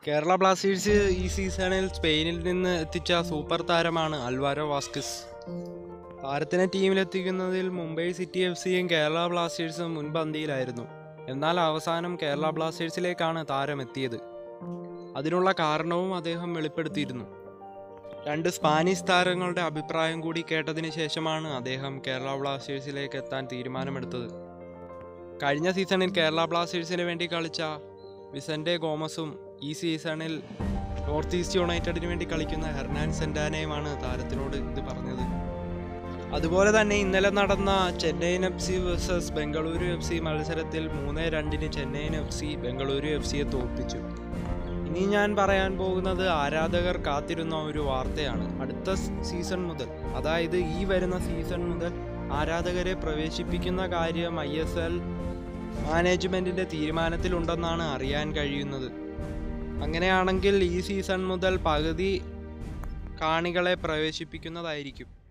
Kerala Blasters ഈ സീസണിൽ സ്പെയിനിൽ നിന്ന് എത്തിച്ച സൂപ്പർ താരമാണ് അൽവാരോ വാസ്കിസ് താരത്തിനെ ടീമിലെത്തിക്കുന്നതിൽ മുംബൈ സിറ്റി എഫ് സിയും കേരള ബ്ലാസ്റ്റേഴ്സും മുൻപന്തിയിലായിരുന്നു എന്നാൽ അവസാനം കേരള ബ്ലാസ്റ്റേഴ്സിലേക്കാണ് താരം എത്തിയത് അതിനുള്ള കാരണവും അദ്ദേഹം വെളിപ്പെടുത്തിയിരുന്നു രണ്ട് സ്പാനിഷ് താരങ്ങളുടെ അഭിപ്രായം കൂടി കേട്ടതിന് ശേഷമാണ് അദ്ദേഹം കേരള ബ്ലാസ്റ്റേഴ്സിലേക്ക് എത്താൻ തീരുമാനമെടുത്തത് കഴിഞ്ഞ സീസണിൽ കേരള ബ്ലാസ്റ്റേഴ്സിന് വേണ്ടി കളിച്ച വിസന്റെ ഗോമസും ഈ സീസണിൽ നോർത്ത് ഈസ്റ്റ് യുണൈറ്റഡിന് വേണ്ടി കളിക്കുന്ന ഹെർനാൻ സെന്റാനയുമാണ് താരത്തിനോട് ഇത് പറഞ്ഞത് അതുപോലെ തന്നെ ഇന്നലെ നടന്ന Chennaiyin F C versus Bengaluru F C മത്സരത്തിൽ മൂന്ന് രണ്ടിന് Chennaiyin F C Bengaluru F സിയെ തോൽപ്പിച്ചു ഇനി ഞാൻ പറയാൻ പോകുന്നത് ആരാധകർ കാത്തിരുന്ന ഒരു വാർത്തയാണ് അടുത്ത സീസൺ മുതൽ അതായത് ഈ വരുന്ന സീസൺ മുതൽ ആരാധകരെ പ്രവേശിപ്പിക്കുന്ന കാര്യം ഐ എസ് എൽ മാനേജ്മെന്റിന്റെ തീരുമാനത്തിലുണ്ടെന്നാണ് അറിയാൻ കഴിയുന്നത് അങ്ങനെയാണെങ്കിൽ ഈ സീസൺ മുതൽ പകുതി കാണികളെ പ്രവേശിപ്പിക്കുന്നതായിരിക്കും